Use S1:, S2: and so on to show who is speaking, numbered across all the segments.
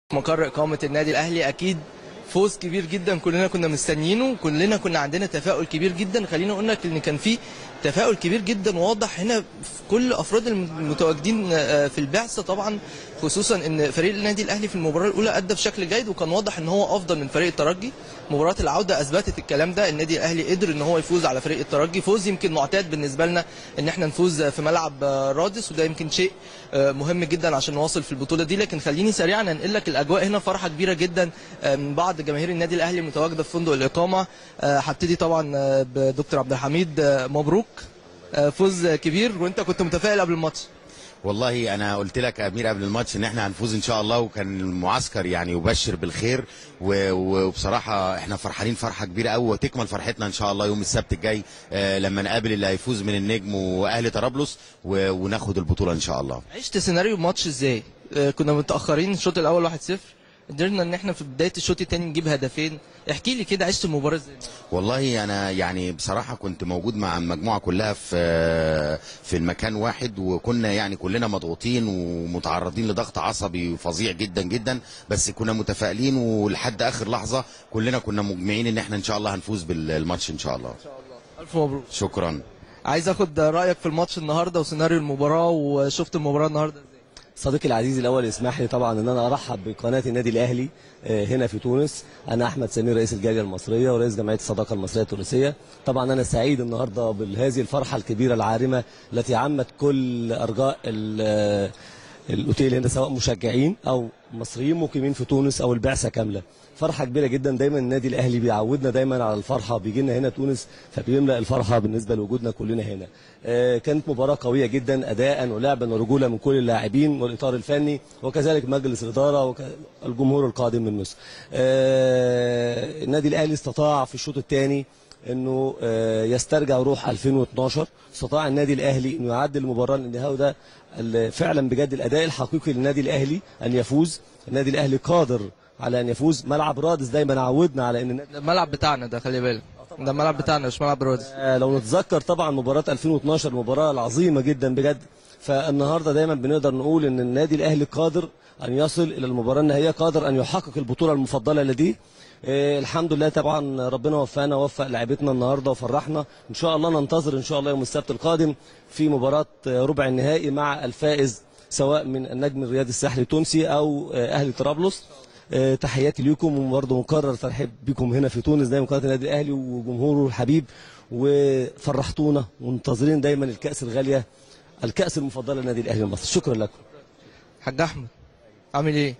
S1: مقر إقامة النادي الأهلي أكيد فوز كبير جدا كلنا كنا مستنيينه كلنا كنا عندنا تفاؤل كبير جدا خلينا اقول لك ان كان في تفاؤل كبير جدا واضح هنا في كل افراد المتواجدين آه، في البعثه طبعا خصوصا ان فريق النادي الاهلي في المباراه الاولى ادى بشكل جيد وكان واضح ان هو افضل من فريق الترجي مباراه العوده اثبتت الكلام ده النادي الاهلي قدر ان هو يفوز على فريق الترجي فوز يمكن معتاد بالنسبه لنا ان احنا نفوز في ملعب آه، رادس وده يمكن شيء آه، مهم جدا عشان نواصل في البطوله دي لكن خليني سريعا انقل لك الاجواء هنا فرحه كبيره جدا آه، من بعض جماهير النادي الاهلي المتواجده في فندق الاقامه آه، هبتدي طبعا آه، بدكتور عبد الحميد آه، مبروك آه، فوز كبير وانت كنت متفائل قبل الماتش
S2: والله انا قلت لك يا امير قبل الماتش ان احنا هنفوز ان شاء الله وكان المعسكر يعني يبشر بالخير و- و- وبصراحه احنا فرحانين فرحه كبيره قوي وتكمل فرحتنا ان شاء الله يوم السبت الجاي آه، لما نقابل اللي هيفوز من النجم واهلي طرابلس و- وناخد البطوله ان شاء الله
S1: عشت سيناريو الماتش ازاي آه، كنا متاخرين الشوط الاول 1-0 قدرنا ان احنا في بدايه الشوط الثاني نجيب هدفين احكي لي كده عشت المباراه ازاي
S2: والله انا يعني بصراحه كنت موجود مع المجموعه كلها في في المكان واحد وكنا يعني كلنا مضغوطين ومتعرضين لضغط عصبي فظيع جدا جدا بس كنا متفائلين ولحد اخر لحظه كلنا كنا مجمعين ان احنا ان شاء الله هنفوز بالماتش ان شاء الله
S1: الف مبروك
S2: شكرا
S1: عايز اخد رايك في الماتش النهارده وسيناريو المباراه وشفت المباراه النهارده ازاي
S3: صديقي العزيز الاول اسمح لي طبعا ان انا ارحب بقناه النادي الاهلي آه، هنا في تونس انا احمد سمير رئيس الجاليه المصريه ورئيس جمعيه الصداقه المصريه التونسيه طبعا انا سعيد النهارده بهذه الفرحه الكبيره العارمه التي عمت كل ارجاء ال- آه، الاوتيل هنا سواء مشجعين او مصريين مقيمين في تونس او البعثه كامله فرحه كبيره جدا دايما النادي الاهلي بيعودنا دايما على الفرحه بيجي لنا هنا تونس فبيملا الفرحه بالنسبه لوجودنا كلنا هنا آه، كانت مباراه قويه جدا اداء ولعبا ورجوله من كل اللاعبين والاطار الفني وكذلك مجلس الاداره والجمهور القادم من مصر آه، النادي الاهلي استطاع في الشوط الثاني انه آه، يسترجع روح 2012 استطاع النادي الاهلي انه يعدل المباراه للنهائي وده ال- فعلا بجد الاداء الحقيقي للنادي الاهلي ان يفوز النادي الاهلي قادر على ان يفوز ملعب رادس دايما عودنا على ان النادي
S1: ده الملعب بتاعنا ده خلي بالك ده الملعب بتاعنا مش ملعب رودس
S3: آه، لو نتذكر طبعا مباراة 2012 المباراة العظيمة جدا بجد فالنهارده دايما بنقدر نقول ان النادي الاهلي قادر ان يصل الى المباراة النهائية قادر ان يحقق البطولة المفضلة لديه آه، الحمد لله طبعا ربنا وفقنا ووفق لعيبتنا النهارده وفرحنا ان شاء الله ننتظر ان شاء الله يوم السبت القادم في مباراة آه، ربع النهائي مع الفائز سواء من النجم الرياضي الساحلي التونسي او آه، اهلي طرابلس آه، تحياتي ليكم وبرضه مكرر ترحيب بكم هنا في تونس دايما قناه النادي الاهلي وجمهوره الحبيب وفرحتونا ومنتظرين دايما الكاس الغاليه الكاس المفضله للنادي الاهلي المصري شكرا لكم
S1: حاج احمد عامل ايه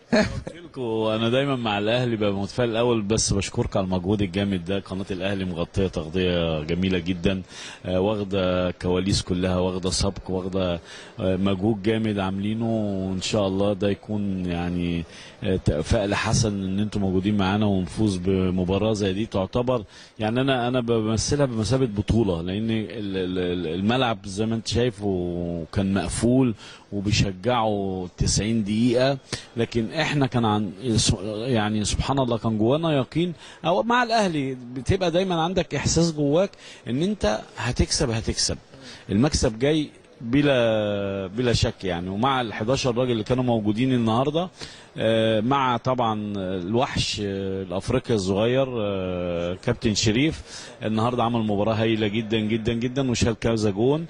S4: لكم انا دايما مع الاهلي ببقى متفائل الاول بس بشكرك على المجهود الجامد ده قناه الاهلي مغطيه تغطيه جميله جدا آه، واخده كواليس كلها واخده سبق واخده آه، مجهود جامد عاملينه وان شاء الله ده يكون يعني آه، فأل حسن ان انتم موجودين معانا ونفوز بمباراه زي دي تعتبر يعني انا انا بمثلها بمثابه بطوله لان ال- ال- ال- الملعب زي ما انت شايفه كان مقفول وبيشجعوا 90 دقيقه لكن احنا كان عن يعني سبحان الله كان جوانا يقين او مع الاهلي بتبقى دايما عندك احساس جواك ان انت هتكسب هتكسب المكسب جاي بلا بلا شك يعني ومع ال 11 راجل اللي كانوا موجودين النهارده آه، مع طبعا الوحش آه، الافريقي الصغير آه، كابتن شريف النهارده عمل مباراه هايله جدا جدا جدا وشال كذا جون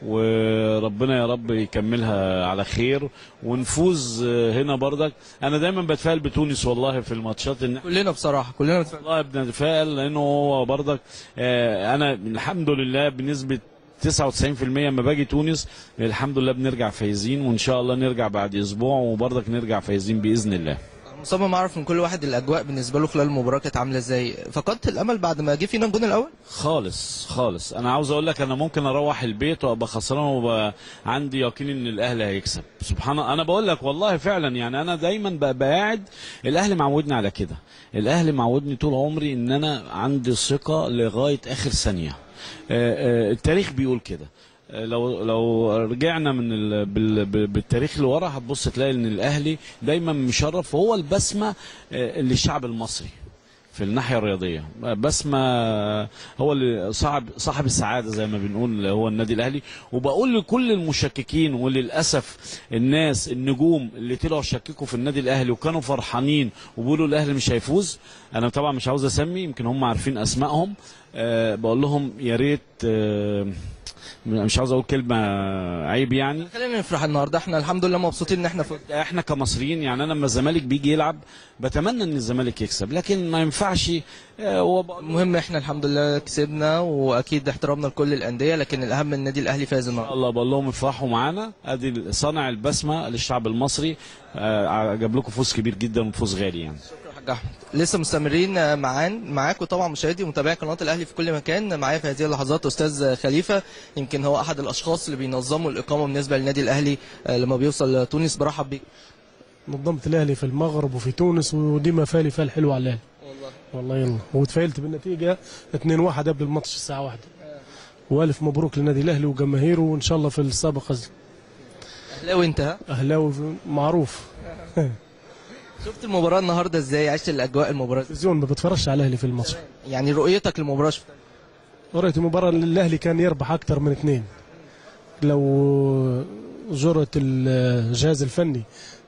S4: وربنا يا رب يكملها على خير ونفوز آه، هنا بردك انا دايما بتفائل بتونس والله في الماتشات ان
S1: كلنا بصراحه كلنا متفائلين.
S4: والله بنتفائل لانه هو برضك آه، انا الحمد لله بنسبه 99% لما باجي تونس الحمد لله بنرجع فايزين وان شاء الله نرجع بعد اسبوع وبرضك نرجع فايزين باذن الله
S1: مصمم اعرف من كل واحد الاجواء بالنسبه له خلال المباراه كانت عامله ازاي فقدت الامل بعد ما جه فينا الجون الاول
S4: خالص خالص انا عاوز اقول لك انا ممكن اروح البيت وابقى خسران وابقى عندي يقين ان الاهلي هيكسب سبحان الله انا بقول لك والله فعلا يعني انا دايما ببقى قاعد الاهلي معودني على كده الاهلي معودني طول عمري ان انا عندي ثقه لغايه اخر ثانيه آه، آه، التاريخ بيقول كده آه، لو لو رجعنا من ال... بال... بال- بالتاريخ اللي ورا هتبص تلاقي ان الاهلي دايما مشرف وهو البسمه آه، للشعب المصري في الناحيه الرياضيه بسمه هو اللي صاحب صاحب السعاده زي ما بنقول هو النادي الاهلي وبقول لكل المشككين وللاسف الناس النجوم اللي طلعوا شككوا في النادي الاهلي وكانوا فرحانين وبيقولوا الاهلي مش هيفوز انا طبعا مش عاوز اسمي يمكن هم عارفين اسمائهم أه بقول لهم يا ريت أه مش عاوز اقول كلمه عيب يعني
S1: خلينا نفرح النهارده احنا الحمد لله مبسوطين ان احنا فوز
S4: احنا كمصريين يعني انا لما الزمالك بيجي يلعب بتمنى ان الزمالك يكسب لكن ما ينفعش آه، هو بقول-
S1: المهم احنا الحمد لله كسبنا واكيد احترامنا لكل الانديه لكن الاهم النادي الاهلي فاز النهارده
S4: الله بقول لهم افرحوا معانا ادي صانع البسمه للشعب المصري آه، جاب لكم فوز كبير جدا وفوز غالي يعني
S1: شكرا يا حاج احمد لسه مستمرين معان معاكم طبعا مشاهدي ومتابعي قناه الاهلي في كل مكان معايا في هذه اللحظات استاذ خليفه يمكن هو احد الاشخاص اللي بينظموا الاقامه بالنسبه للنادي الاهلي آه، لما بيوصل تونس برحب بيك
S5: نظمة الاهلي في المغرب وفي تونس ودي مفالي فال حلوه على الاهلي
S1: والله
S5: والله يلا وتفائلت بالنتيجه 2-1 قبل الماتش الساعه 1 والف مبروك للنادي الاهلي وجماهيره وان شاء الله في السابق
S1: اهلاوي انت ها
S5: اهلاوي معروف
S1: شفت المباراه النهارده ازاي عشت الاجواء المباراه
S5: التلفزيون ما بتفرجش على الاهلي في الماتش
S1: يعني رؤيتك للمباراه شفتها
S5: قريت المباراه اللي الاهلي كان يربح اكثر من اثنين لو جرة الجهاز الفني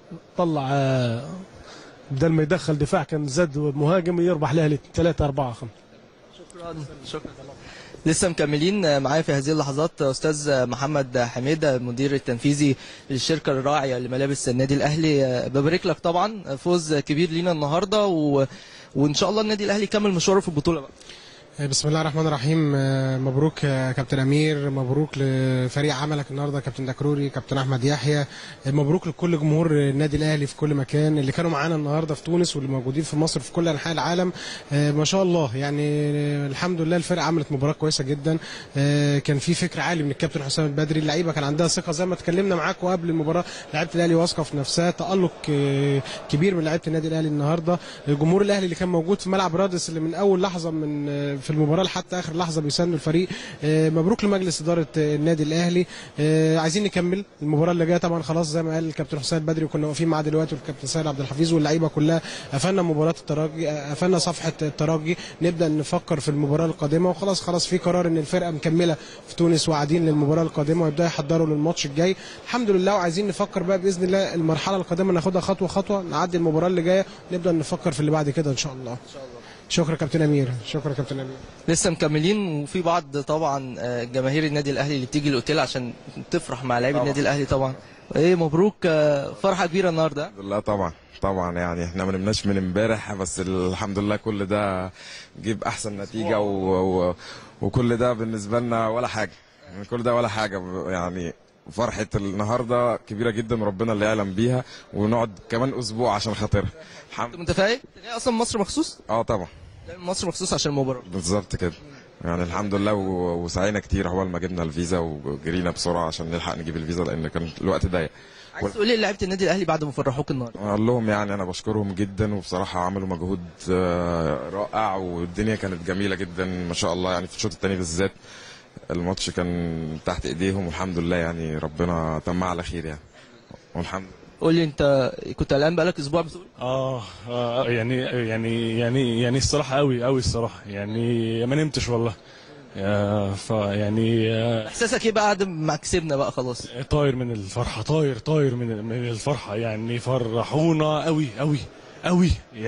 S5: طلع آه، بدل ما يدخل دفاع كان زاد مهاجم يربح الاهلي 3 4 5
S1: شكرا شكرا لسه مكملين معايا في هذه اللحظات استاذ محمد حميده المدير التنفيذي للشركه الراعيه لملابس النادي الاهلي ببارك لك طبعا فوز كبير لينا النهارده و... وان شاء الله النادي الاهلي يكمل مشواره في البطوله بقى
S6: بسم الله الرحمن الرحيم آه، مبروك يا كابتن امير مبروك لفريق عملك النهارده كابتن دكروري كابتن احمد يحيى آه، مبروك لكل جمهور النادي الاهلي في كل مكان اللي كانوا معانا النهارده في تونس واللي موجودين في مصر في كل انحاء العالم آه، ما شاء الله يعني آه، الحمد لله الفرقه عملت مباراه كويسه جدا آه، كان في فكر عالي من الكابتن حسام البدري اللعيبه كان عندها ثقه زي ما اتكلمنا معاكم قبل المباراه لعيبه الاهلي واثقه في نفسها تالق آه، كبير من لعيبه النادي الاهلي النهارده الجمهور الاهلي اللي كان موجود في ملعب رادس اللي من اول لحظه من آه، في المباراه لحتى اخر لحظه بيساندوا الفريق آه، مبروك لمجلس اداره آه، النادي الاهلي آه، عايزين نكمل المباراه اللي جايه طبعا خلاص زي ما قال الكابتن حسام البدري وكنا واقفين معاه دلوقتي والكابتن سيد عبد الحفيظ واللعيبه كلها قفلنا مباراه الترجي آه، قفلنا صفحه الترجي نبدا نفكر في المباراه القادمه وخلاص خلاص في قرار ان الفرقه مكمله في تونس وقاعدين للمباراه القادمه ويبداوا يحضروا للماتش الجاي الحمد لله وعايزين نفكر بقى باذن الله المرحله القادمه ناخدها خطوه خطوه نعدي المباراه اللي جايه ونبدا نفكر في اللي بعد كده ان شاء الله شكرا كابتن امير شكرا كابتن امير
S1: لسه مكملين وفي بعض طبعا آه، جماهير النادي الاهلي اللي بتيجي الاوتيل عشان تفرح مع لاعبي النادي الاهلي طبعا ايه مبروك آه، فرحه كبيره النهارده
S7: الحمد لله طبعا طبعا يعني احنا ما نمناش من امبارح بس الحمد لله كل ده جيب احسن نتيجه و... و... وكل ده بالنسبه لنا ولا حاجه يعني كل ده ولا حاجه يعني فرحه النهارده كبيره جدا وربنا اللي يعلم بيها ونقعد كمان اسبوع عشان خاطرها الحمد
S1: انت متفائل؟ انت جاي اصلا مصر مخصوص؟
S7: اه طبعا
S1: جاي من مصر مخصوص عشان المباراه
S7: بالظبط كده يعني الحمد لله و- وسعينا كتير عقبال ما جبنا الفيزا وجرينا بسرعه عشان نلحق نجيب الفيزا لان كان الوقت ضيق
S1: عايز تقول ايه لعيبه النادي الاهلي بعد ما فرحوك النهارده؟
S7: اقول لهم يعني انا بشكرهم جدا وبصراحه عملوا مجهود آه، رائع والدنيا كانت جميله جدا ما شاء الله يعني في الشوط الثاني بالذات الماتش كان تحت ايديهم والحمد لله يعني ربنا تم على خير يعني والحمد
S1: قول لي انت كنت قلقان بقالك اسبوع بتقول
S8: آه, اه يعني يعني يعني يعني الصراحه قوي قوي الصراحه يعني ما نمتش والله آه فيعني آه
S1: احساسك ايه بقى بعد ما كسبنا بقى خلاص؟
S8: طاير من الفرحه طاير طاير من من الفرحه يعني فرحونا قوي قوي قوي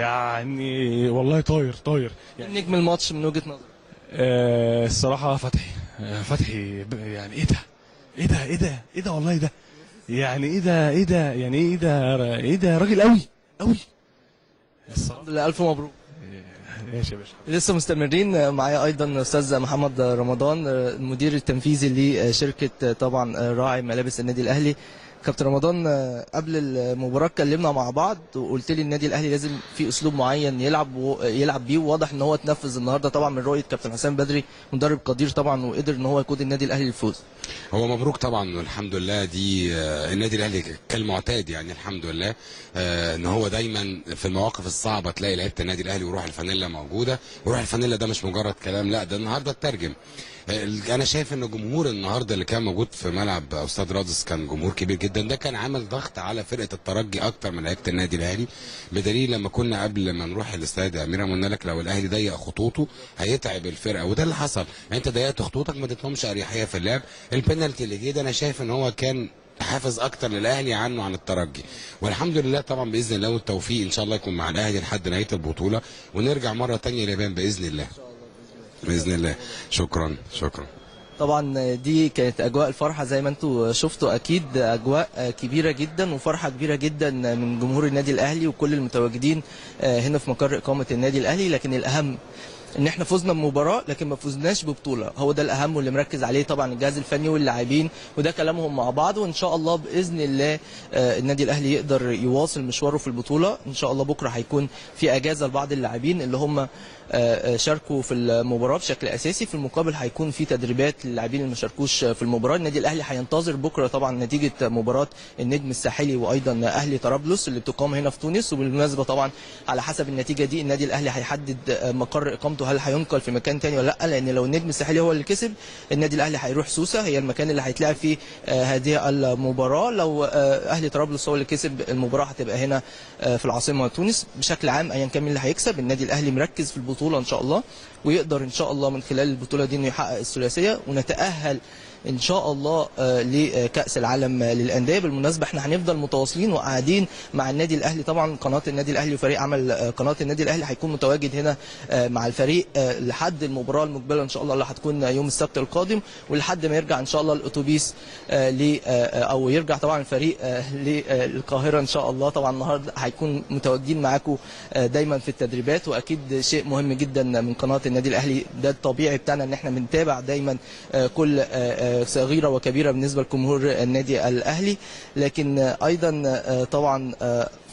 S8: يعني والله طاير طاير يعني
S1: نجم الماتش من وجهه نظرك
S8: آه الصراحه فتحي آه فتحي ب- يعني ايه ده ايه ده ايه ده ايه ده والله ده يعني ايه ده ايه ده يعني ايه ده ايه ده راجل قوي قوي الصراحه
S1: الحمد لله الف مبروك
S8: ماشي يا باشا
S1: لسه مستمرين معايا ايضا استاذ محمد رمضان المدير التنفيذي لشركه طبعا راعي ملابس النادي الاهلي كابتن رمضان قبل المباراه اتكلمنا مع بعض وقلت لي النادي الاهلي لازم في اسلوب معين يلعب و- يلعب بيه وواضح ان هو اتنفذ النهارده طبعا من رؤيه كابتن حسام بدري مدرب قدير طبعا وقدر ان هو يقود النادي الاهلي للفوز
S9: هو مبروك طبعا والحمد لله دي آه، النادي الاهلي كالمعتاد يعني الحمد لله آه، ان هو دايما في المواقف الصعبه تلاقي لعيبه النادي الاهلي وروح الفانيلا موجوده وروح الفانيلا ده مش مجرد كلام لا ده النهارده اترجم ال- انا شايف ان الجمهور النهارده اللي كان موجود في ملعب استاد رادس كان جمهور كبير جدا ده كان عامل ضغط على فرقه الترجي اكتر من لعيبه النادي الاهلي بدليل لما كنا قبل ما نروح الاستاد يا امير قلنا لك لو الاهلي ضيق خطوطه هيتعب الفرقه وده اللي حصل انت ضيقت خطوطك ما اديتهمش اريحيه في اللعب البنالتي اللي جه ده انا شايف ان هو كان حافز اكتر للاهلي عنه عن الترجي والحمد لله طبعا باذن الله والتوفيق ان شاء الله يكون مع الاهلي لحد نهايه البطوله ونرجع مره تانية اليابان باذن الله باذن الله شكرا شكرا
S1: طبعا دي كانت اجواء الفرحه زي ما انتم شفتوا اكيد اجواء كبيره جدا وفرحه كبيره جدا من جمهور النادي الاهلي وكل المتواجدين هنا في مقر اقامه النادي الاهلي لكن الاهم ان احنا فزنا بمباراه لكن ما فزناش ببطوله هو ده الاهم واللي مركز عليه طبعا الجهاز الفني واللاعبين وده كلامهم مع بعض وان شاء الله باذن الله آه، النادي الاهلي يقدر يواصل مشواره في البطوله ان شاء الله بكره هيكون في اجازه لبعض اللاعبين اللي هم آه، آه، شاركوا في المباراه بشكل اساسي في المقابل هيكون في تدريبات للاعبين اللي ما شاركوش في المباراه النادي الاهلي هينتظر بكره طبعا نتيجه مباراه النجم الساحلي وايضا اهلي طرابلس اللي بتقام هنا في تونس وبالمناسبه طبعا على حسب النتيجه دي النادي الاهلي هيحدد آه، مقر اقامته هل هينقل في مكان تاني ولا لا لان لو النجم الساحلي هو اللي كسب النادي الاهلي هيروح سوسه هي المكان اللي هيتلعب فيه آه، هذه المباراه لو آه، اهلي طرابلس هو اللي كسب المباراه هتبقى هنا آه، في العاصمه تونس بشكل عام ايا كان مين اللي هيكسب النادي الاهلي مركز في البطوله ان شاء الله ويقدر ان شاء الله من خلال البطوله دي انه يحقق الثلاثيه ونتاهل ان شاء الله آه، لكاس العالم آه، للانديه بالمناسبه احنا هنفضل متواصلين وقاعدين مع النادي الاهلي طبعا قناه النادي الاهلي وفريق عمل آه، قناه النادي الاهلي هيكون متواجد هنا آه، مع الفريق آه، لحد المباراه المقبله ان شاء الله اللي هتكون يوم السبت القادم ولحد ما يرجع ان شاء الله الاتوبيس آه، ل آه، او يرجع طبعا الفريق آه، للقاهره ان شاء الله طبعا النهارده هيكون متواجدين معاكم آه، دايما في التدريبات واكيد شيء مهم جدا من قناه النادي الاهلي ده الطبيعي بتاعنا ان احنا بنتابع دايما آه، كل آه، آه، صغيره وكبيره بالنسبه لجمهور النادي الاهلي لكن آه، ايضا آه، طبعا آه،